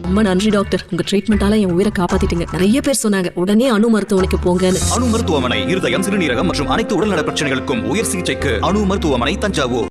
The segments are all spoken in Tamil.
ரொம்ப நன்றி டாக்டர் உங்க ட்ரீட்மெண்டால என் உயிரை காப்பாத்திட்டீங்க நிறைய பேர் சொன்னாங்க உடனே அணு மருத்துவமனைக்கு போங்கன்னு அணு மருத்துவமனை இருதயம் சிறுநீரகம் மற்றும் அனைத்து உடல்நல பிரச்சனைகளுக்கும் உயர் சிகிச்சைக்கு அணு மருத்துவமனை தஞ்சாவூர்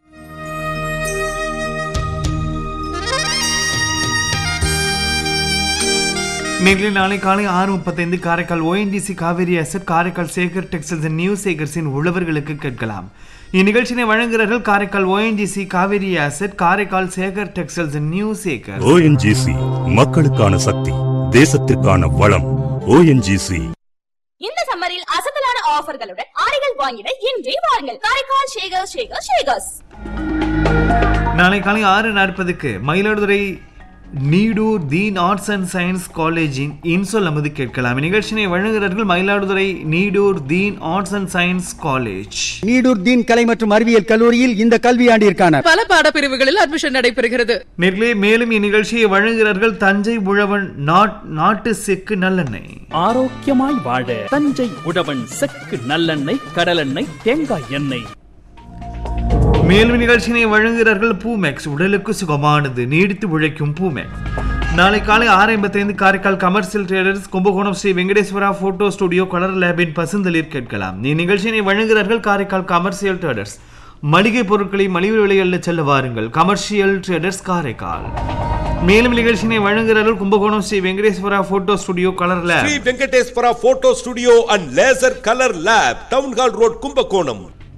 நேரில் நாளை காலை ஆறு முப்பத்தைந்து Karaikal ONGC Cauvery asset Karaikal Sekar textiles new சேகர்ஸின் உழவர்களுக்கு கேட்கலாம் இந்நிகழ்ச்சியை வழங்குகிறார்கள் Karaikal ONGC Cauvery asset Karaikal Sekar textiles new Sekar ONGC மக்களுக்கான சக்தி தேசத்திற்கான வளம் ஓஎன்ஜிசி இந்த சம்மரில் அசத்தலான ஆஃபர்களுடன் ஆடைகள் வாங்கிட இன்றே வாருங்கள் காரைக்கால் ஷேகர் ஷேகர் ஷேகர்ஸ் நாளை காலை ஆறு நாற்பதுக்கு Mayiladuthurai Needur Deen arts and science காலேஜின் இன்சொல் அமுது கேட்கலாம் இந்நிகழ்ச்சியை வழங்குகிறார்கள் Mayiladuthurai Needur Deen arts and science college Needur Deen கலை மற்றும் அறிவியல் கல்லூரியில் இந்த கல்வியாண்டிற்கான பல பாடப்பிரிவுகளில் அட்மிஷன் நடைபெறுகிறது நேர்களே மேலும் இந்நிகழ்ச்சியை வழங்குகிறார்கள் தஞ்சை உழவன் நாட் நாட்டு செக்கு நல்லெண்ணெய் ஆரோக்கியமாய் வாழ தஞ்சை உழவன் செக்கு நல்லெண்ணெய் கடலெண்ணெய் தேங்காய் எண்ணெய் மேலும் நிகழ்ச்சியினை வழங்குகிறார்கள் பூமேக்ஸ் உடலுக்கு சுகமானது நீடித்து உழைக்கும் பூமேக்ஸ் நாளை காலை ஆறு ஐம்பத்தைந்து Karaikal commercial traders Kumbakonam Sri Venkateswara photo studio colour லேபின் பசுந்தளிர் கேட்கலாம் இந்நிகழ்ச்சியினை வழங்குகிறார்கள் காரைக்கால் கமர்ஷியல் ட்ரேடர்ஸ் மளிகை பொருட்களை மலிவு விலைகளில் செல்ல வாருங்கள் கமர்ஷியல் ட்ரேடர்ஸ் காரைக்கால் மேலும் நிகழ்ச்சியினை வழங்குகிறார்கள் Kumbakonam Sri Venkateswara photo studio colour lab Sri Venkateswara photo studio and laser colour lab town hall road Kumbakonam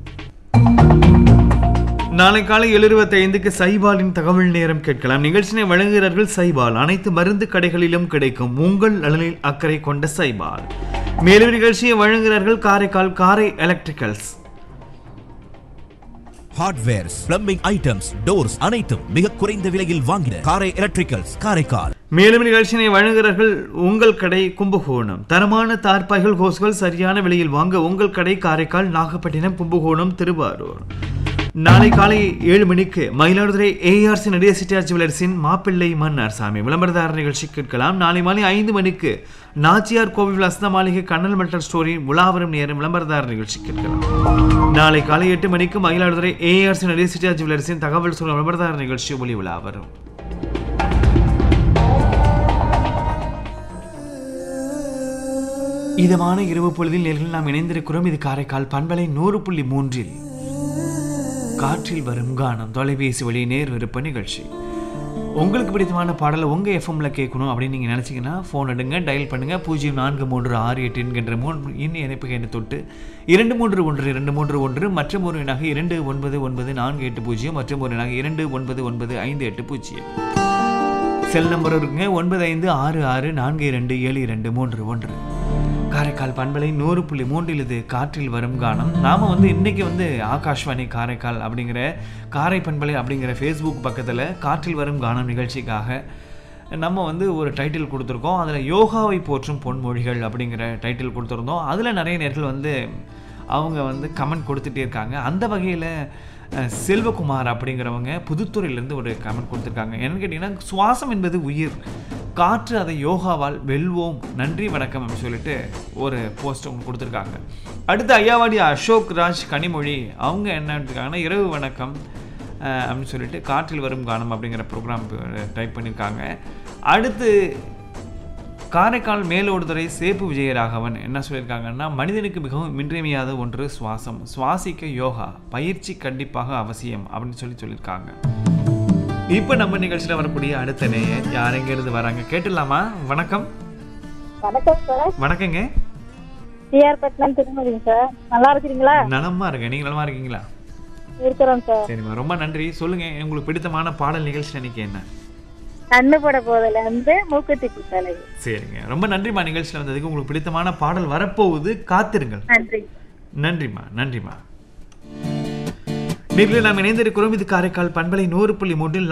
நாளை காலை ஏழு ஐந்துக்கு சைபாலின் தகவல் நேரம் கேட்கலாம் நிகழ்ச்சியை வழங்குகிறார்கள் சைபால் அனைத்து மருந்து கடைகளிலும் கிடைக்கும் உங்கள் நலனில் அக்கறை கொண்ட சைபால் மேலும் நிகழ்ச்சியை வழங்குகிறார்கள் Karaikal Karai electricals hardwares plumbing items doors அனைத்தும் மிக குறைந்த விலையில் வாங்கின காரை எலக்ட்ரிக்கல்ஸ் காரைக்கால் மேலும் நிகழ்ச்சியை வழங்குகிறார்கள் உங்கள் கடை கும்பகோணம் தரமான தார்பாய்கள் ஹோஸ்கள் சரியான விலையில் வாங்க உங்கள் கடை காரைக்கால் நாகப்பட்டினம் கும்பகோணம் திருவாரூர் நாளை காலை ஏழு மணிக்கு மயிலாடுதுறை ஏஆர்சி நடிகை சிட்டியார் ஜுவலர்ஸின் மாப்பிள்ளை மன்னார் சாமி விளம்பரதார நிகழ்ச்சி கேட்கலாம் நாளை மாலை ஐந்து மணிக்கு நாச்சியார் கோவில் வசந்த மாளிகை கண்ணல் மட்டர் ஸ்டோரி உலாவரம் நேரம் விளம்பரதார நிகழ்ச்சி கேட்கலாம் நாளை காலை எட்டு மணிக்கு மயிலாடுதுறை ஏஆர்சி நடிகை சிட்டியார் ஜுவலர்ஸின் தகவல் சொல்லும் விளம்பரதார நிகழ்ச்சி ஒளி உலாவரும் இதமான இரவு பொழுதில் நேர்கள் நாம் இணைந்திருக்கிறோம் இது காரைக்கால் பண்பலை நூறு புள்ளி மூன்றில் காற்றில் வரும் கானம் தொலைபேசி வழி நேர் விருப்ப நிகழ்ச்சி உங்களுக்கு பிடித்தமான பாடலை உங்கள் எஃப்எம்ல கேட்கணும் அப்படின்னு நீங்கள் நினச்சிங்கன்னா ஃபோன் எடுங்க டயல் பண்ணுங்கள் பூஜ்ஜியம் நான்கு மூன்று ஆறு எட்டு என்கின்ற மூன்று இன்னும் இணைப்பு எண்ணை தொட்டு இரண்டு மூன்று ஒன்று இரண்டு மூன்று ஒன்று மற்றும் ஒரு எண்ணாக இரண்டு ஒன்பது ஒன்பது நான்கு எட்டு பூஜ்ஜியம் மற்றும் ஒரு எண்ணாக இரண்டு ஒன்பது ஒன்பது ஐந்து எட்டு பூஜ்ஜியம் செல் நம்பர் இருக்குங்க ஒன்பது ஐந்து ஆறு ஆறு நான்கு இரண்டு ஏழு இரண்டு மூன்று ஒன்று காரைக்கால் பண்பலை நூறு புள்ளி மூன்றில் இது காற்றில் வரும் கானம் நாம் வந்து இன்றைக்கி வந்து ஆகாஷ்வாணி காரைக்கால் அப்படிங்கிற காரை பண்பலை அப்படிங்கிற ஃபேஸ்புக் பக்கத்தில் காற்றில் வரும் கானம் நிகழ்ச்சிக்காக நம்ம வந்து ஒரு டைட்டில் கொடுத்துருக்கோம் அதில் யோகாவை போற்றும் பொன்மொழிகள் அப்படிங்கிற டைட்டில் கொடுத்துருந்தோம் அதில் நிறைய நேர்கள் வந்து அவங்க வந்து கமெண்ட் கொடுத்துட்டே இருக்காங்க அந்த வகையில் அஹ், செல்வகுமார் அப்படிங்கிறவங்க புதுத்துறையிலேருந்து ஒரு கமெண்ட் கொடுத்துருக்காங்க என்னன்னு கேட்டிங்கன்னா சுவாசம் என்பது உயிர் காற்று அதை யோகாவால் வெல்வோம் நன்றி வணக்கம் அப்படின்னு சொல்லிட்டு ஒரு போஸ்ட் அவங்க கொடுத்துருக்காங்க அடுத்து ஐயாவாடி அசோக் ராஜ் கனிமொழி அவங்க என்ன இருக்காங்கன்னா இரவு வணக்கம் அஹ், அப்படின்னு சொல்லிட்டு காற்றில் வரும் கானம் அப்படிங்கிற ப்ரோக்ராம் டைப் பண்ணியிருக்காங்க அடுத்து காரைக்கால் மேலோடுதுறை சேப்பு விஜயராகவன் என்ன சொல்லியிருக்காங்கன்னா மனிதனுக்கு மிகவும் இன்றியமையாத ஒன்று சுவாசம் சுவாசிக்க யோகா பயிற்சி கண்டிப்பாக அவசியம் அப்படின்னு சொல்லி சொல்லியிருக்காங்க இப்போ நம்ம நிகழ்ச்சியில் வரக்கூடிய அடுத்த நேயர் யார் எங்கேருந்து வராங்க கேட்டுடலாமா வணக்கம் வணக்கம் சார் வணக்கங்க டிஆர் பட்னம் திருமதிங்க சார் நல்லா இருக்கிறீங்களா நலமா இருக்கேன் நீங்க நலமா இருக்கீங்களா இருக்கிறோம் சார் சரிம்மா ரொம்ப நன்றி சொல்லுங்க உங்களுக்கு பிடித்தமான பாடல் நிகழ்ச்சி அன்னைக்கு என்ன கண்ணு போட போதில இருந்து மூக்குத்திக்கு தலை சரிங்க ரொம்ப நன்றிம்மா நிகழ்ச்சியில் வந்ததுக்கு உங்களுக்கு பிடித்தமான பாடல் வரப்போகுது காத்திருங்கள் நன்றி நன்றிம்மா நன்றிம்மா நேரில் நாம் இணைந்திருக்கிறோம் இது காரைக்கால் பண்பலை நூறு புள்ளி மூன்றில்